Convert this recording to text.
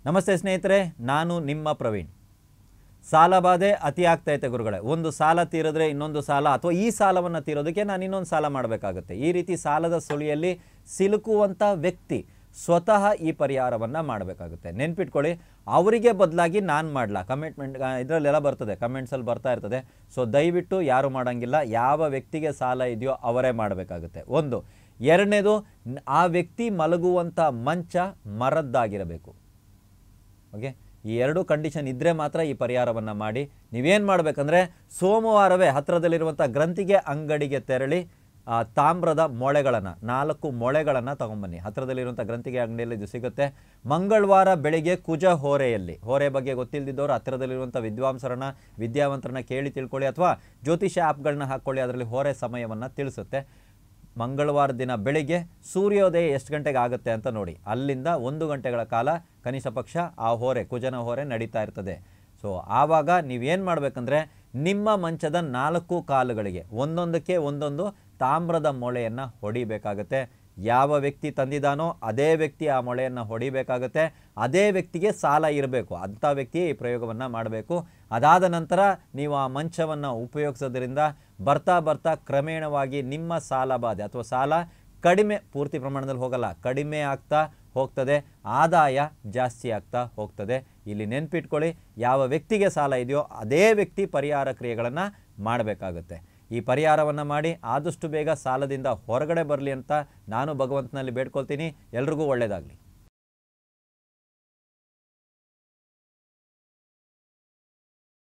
ನಮಸ್ತೆ ಸ್ನೇಹಿತರೆ ನಾನು ನಿಮ್ಮ ಪ್ರವೀಣ್ ಸಾಲಬಾಧೆ ಅತಿ ಆಗ್ತೈತೆ ಗುರುಗಳೇ ಒಂದು ಸಾಲ ತೀರಿದ್ರೆ ಇನ್ನೊಂದು ಸಾಲ ಅಥವಾ ಈ ಸಾಲವನ್ನು ತೀರೋದಕ್ಕೆ ನಾನು ಇನ್ನೊಂದು ಸಾಲ ಮಾಡಬೇಕಾಗುತ್ತೆ ಈ ರೀತಿ ಸಾಲದ ಸುಳಿಯಲ್ಲಿ ಸಿಲುಕುವಂಥ ವ್ಯಕ್ತಿ ಸ್ವತಃ ಈ ಪರಿಹಾರವನ್ನು ಮಾಡಬೇಕಾಗುತ್ತೆ ನೆನ್ಪಿಟ್ಕೊಳ್ಳಿ ಅವರಿಗೆ ಬದಲಾಗಿ ನಾನು ಮಾಡಲ್ಲ ಕಮಿಟ್ಮೆಂಟ್ ಇದರಲ್ಲೆಲ್ಲ ಬರ್ತದೆ ಕಮೆಂಟ್ಸಲ್ಲಿ ಬರ್ತಾ ಇರ್ತದೆ ಸೊ ದಯವಿಟ್ಟು ಯಾರು ಮಾಡೋಂಗಿಲ್ಲ ಯಾವ ವ್ಯಕ್ತಿಗೆ ಸಾಲ ಇದೆಯೋ ಅವರೇ ಮಾಡಬೇಕಾಗುತ್ತೆ ಒಂದು ಎರಡನೇದು ನ್- ಆ ವ್ಯಕ್ತಿ ಮಲಗುವಂಥ ಮಂಚ ಮರದ್ದಾಗಿರಬೇಕು ಓಕೆ ಈ ಎರಡು ಕಂಡೀಷನ್ ಇದ್ದರೆ ಮಾತ್ರ ಈ ಪರಿಹಾರವನ್ನು ಮಾಡಿ ನೀವೇನು ಮಾಡಬೇಕಂದ್ರೆ ಸೋಮವಾರವೇ ಹತ್ತಿರದಲ್ಲಿರುವಂಥ ಗ್ರಂಥಿಗೆ ಅಂಗಡಿಗೆ ತೆರಳಿ ಆ ತಾಮ್ರದ ಮೊಳೆಗಳನ್ನು ನಾಲ್ಕು ಮೊಳೆಗಳನ್ನು ತಗೊಂಬನ್ನಿ ಹತ್ತಿರದಲ್ಲಿರುವಂಥ ಗ್ರಂಥಿಗೆ ಅಂಗಡಿಯಲ್ಲಿ ಇದು ಸಿಗುತ್ತೆ ಮಂಗಳವಾರ ಬೆಳಿಗ್ಗೆ ಕುಜ ಹೋರೆಯಲ್ಲಿ ಹೋರೆ ಬಗ್ಗೆ ಗೊತ್ತಿಲ್ಲದಿದ್ದವರು ಹತ್ತಿರದಲ್ಲಿರುವಂಥ ವಿದ್ವಾಂಸರನ್ನ ವಿದ್ಯಾವಂತರನ್ನ ಕೇಳಿ ತಿಳ್ಕೊಳ್ಳಿ ಅಥವಾ ಜ್ಯೋತಿಷ್ಯ ಆ್ಯಪ್ಗಳನ್ನ ಹಾಕ್ಕೊಳ್ಳಿ ಅದರಲ್ಲಿ ಹೋರೆ ಸಮಯವನ್ನು ತಿಳಿಸುತ್ತೆ ಮಂಗಳವಾರ ದಿನ ಬೆಳಿಗ್ಗೆ ಸೂರ್ಯೋದಯ ಎಷ್ಟು ಗಂಟೆಗೆ ಆಗುತ್ತೆ ಅಂತ ನೋಡಿ ಅಲ್ಲಿಂದ ಒಂದು ಗಂಟೆಗಳ ಕಾಲ ಕನಿಷ್ಠ ಪಕ್ಷ ಆ ಹೊರೆ ಕುಜನ ಹೊರೆ ನಡೀತಾ ಇರ್ತದೆ ಸೊ ಆವಾಗ ನೀವೇನು ಮಾಡಬೇಕಂದ್ರೆ ನಿಮ್ಮ ಮಂಚದ ನಾಲ್ಕು ಕಾಲುಗಳಿಗೆ ಒಂದೊಂದಕ್ಕೆ ಒಂದೊಂದು ತಾಮ್ರದ ಮೊಳೆಯನ್ನು ಹೊಡಿಬೇಕಾಗತ್ತೆ ಯಾವ ವ್ಯಕ್ತಿ ತಂದಿದ್ದಾನೋ ಅದೇ ವ್ಯಕ್ತಿ ಆ ಮೊಳೆಯನ್ನು ಹೊಡಿಬೇಕಾಗುತ್ತೆ ಅದೇ ವ್ಯಕ್ತಿಗೆ ಸಾಲ ಇರಬೇಕು ಅಂಥ ವ್ಯಕ್ತಿಯೇ ಈ ಪ್ರಯೋಗವನ್ನು ಮಾಡಬೇಕು ಅದಾದ ನಂತರ ನೀವು ಆ ಮಂಚವನ್ನು ಉಪಯೋಗಿಸೋದ್ರಿಂದ ಬರ್ತಾ ಬರ್ತಾ ಕ್ರಮೇಣವಾಗಿ ನಿಮ್ಮ ಸಾಲ ಬಾಧೆ ಅಥವಾ ಸಾಲ ಕಡಿಮೆ ಪೂರ್ತಿ ಪ್ರಮಾಣದಲ್ಲಿ ಹೋಗಲ್ಲ ಕಡಿಮೆ ಆಗ್ತಾ ಹೋಗ್ತದೆ ಆದಾಯ ಜಾಸ್ತಿ ಆಗ್ತಾ ಹೋಗ್ತದೆ ಇಲ್ಲಿ ನೆನ್ಪಿಟ್ಕೊಳ್ಳಿ ಯಾವ ವ್ಯಕ್ತಿಗೆ ಸಾಲ ಇದೆಯೋ ಅದೇ ವ್ಯಕ್ತಿ ಪರಿಹಾರ ಕ್ರಿಯೆಗಳನ್ನು ಮಾಡಬೇಕಾಗುತ್ತೆ ಈ ಪರಿಹಾರವನ್ನು ಮಾಡಿ ಆದಷ್ಟು ಬೇಗ ಸಾಲದಿಂದ ಹೊರಗಡೆ ಬರಲಿ ಅಂತ ನಾನು ಭಗವಂತನಲ್ಲಿ ಬೇಡ್ಕೊಳ್ತೀನಿ ಎಲ್ರಿಗೂ ಒಳ್ಳೆಯದಾಗಲಿ